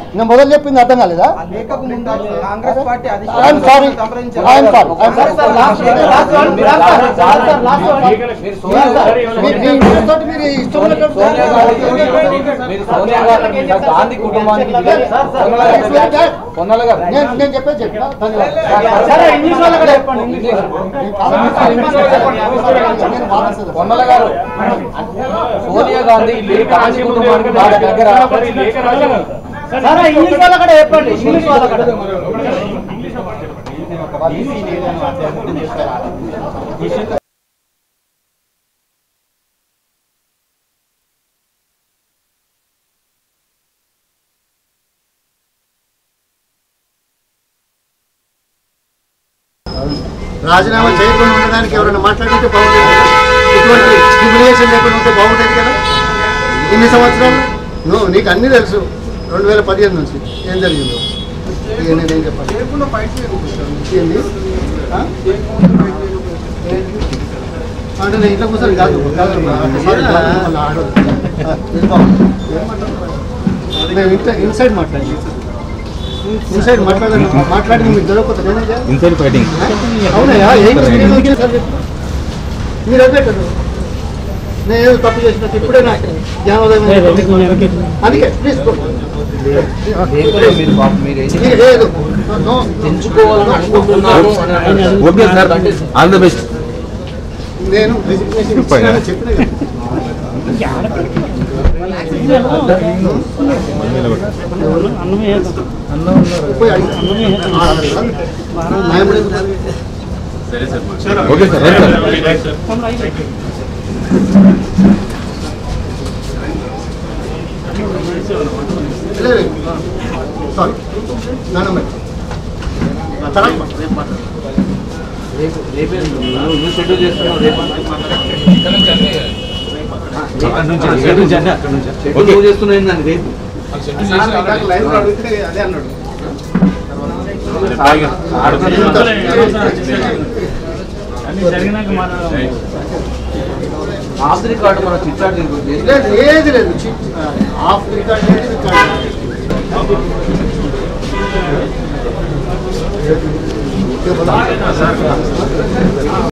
నేను మొదలు చెప్పింది అర్థం కాలేదా ఆ లేఖకు ముందు కాంగ్రెస్ పార్టీ ఐఎమ్ సారీ అధిష్టానం సంప్రదించారు. I'm sorry sir, sir, last one, last one, last one, sir, sir, last one. మీరు సోనియా గారు- మీ ఇంట్రెస్ట్ తోటి మీరు ఇష్టం ఉన్నట్టు సోనియా గారికి మీరు సోనియా గారి మీద గాంధీ కుటుంబానికి పొన్నల గారు పొన్నల గారు నేను నేను చెప్పేది చెప్పిన సరే, ఇంగ్లీష్ వాళ్ళకి కూడా చెప్పండి, ఇంగ్లీష్ పొన్నల గారు సోనియా గాంధీ ఇల్లు గాంధీ కుటుంబానికి బాగా దగ్గర సరే ఇంగ్లీష్ వాళ్ళకి కూడా చెప్పండి ఇంగ్లీష్ వాళ్ళకి కూడా. రాజీనామా చేయకుండా ఉండడానికి ఎవరైనా మాట్లాడితే బాగుండేది కదా. ఇటువంటి డిస్క్రిమినేషన్ లేకుండా ఉంటే బాగుండేది కదా ఇన్ని సంవత్సరాలు నువ్వు నీకు అన్నీ తెలుసు రెండు వేల పదిహేను నుంచి ఏం జరిగిందో ఇక నేనేం చెప్పాలి ఏంది ఆ? అంటే నేను ఇంట్లో కూర్చొని కాదు కాదు, ఒకసారి మళ్ళీ ఆడదు. ఆ, ఇది బాగుంది. నేను ఇంట్లో ఇన్సైడ్ మాట్లాడి ఇన్సైడ్ మాట్లాడాను మాట్లాడి మీకు దొరకకపోతే నేనేం చేయాలి ఇన్సైడ్ ఫైటింగ్ అవునయ్యా ఏం చేసింది? ఏం చేశారు చెప్పు. మీరు వదిలే కదా నేను ఏదో తప్పు చేసినట్టు ఇప్పుడే నాకు జ్ఞానోదయం అయింది. అందుకే ప్లీజ్ మీరు పాపం మీరు ఏం లేదు నో. ఎంచుకోవాలని అనుకుంటున్నాను అని okay sir all the best నేను resignation ఇచ్చానని చెప్పిన కదా. పోయి అడిగి. ఆ, ఆయన కూడా ఎందుకు? ఓకే సార్ రైట్ సార్ లేదు సారీ నాన్న మరి ఆ, తర్వాత మాట్లాడు, రేపు మాట్లాడు. రేపు రేపే నువ్వు షెడ్యూల్ చేస్తున్నావు రేపు షెడ్యూల్ నువ్వు చేస్తున్నావు ఏంటండి రేపు సార్, నాకు లైన్లో అడిగితే అదే అన్నాడు ఆఫ్ ది రికార్డు మనం చిట్చాట్ చేసి లేదు ఏది లేదు చి- ఆఫ్ రికార్డ్ లేదు రికార్డ్ లేదు.